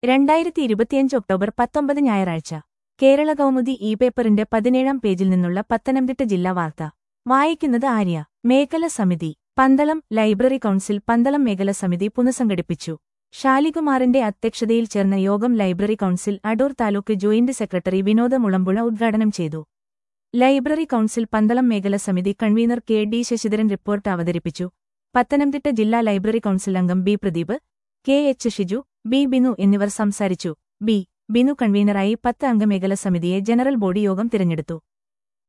രണ്ടായിരത്തി ഇരുപത്തിയഞ്ച് ഒക്ടോബർ പത്തൊമ്പത് ഞായറാഴ്ച കേരള കൗമുദി ഇ പേപ്പറിന്റെ പതിനേഴാം പേജിൽ നിന്നുള്ള പത്തനംതിട്ട ജില്ലാ വാർത്ത വായിക്കുന്നത് ആര്യ മേഖല സമിതി പന്തളം ലൈബ്രറി കൗൺസിൽ പന്തളം മേഖല സമിതി പുനഃസംഘടിപ്പിച്ചു ഷാലികുമാറിന്റെ അധ്യക്ഷതയിൽ ചേർന്ന യോഗം library council Adoor taluk joint secretary Vinoda Mulampuzha ഉദ്ഘാടനം ചെയ്തു ലൈബ്രറി കൗൺസിൽ പന്തളം മേഖല സമിതി convener K D Sasidharan report അവതരിപ്പിച്ചു പത്തനംതിട്ട ജില്ലാ ലൈബ്രറി കൗൺസിൽ അംഗം B Pradeep K H Shiju B Binu എന്നിവർ സംസാരിച്ചു ബി ബിനു കൺവീനറായി പത്ത് അംഗ മേഖല സമിതിയെ ജനറൽ ബോഡി യോഗം തിരഞ്ഞെടുത്തു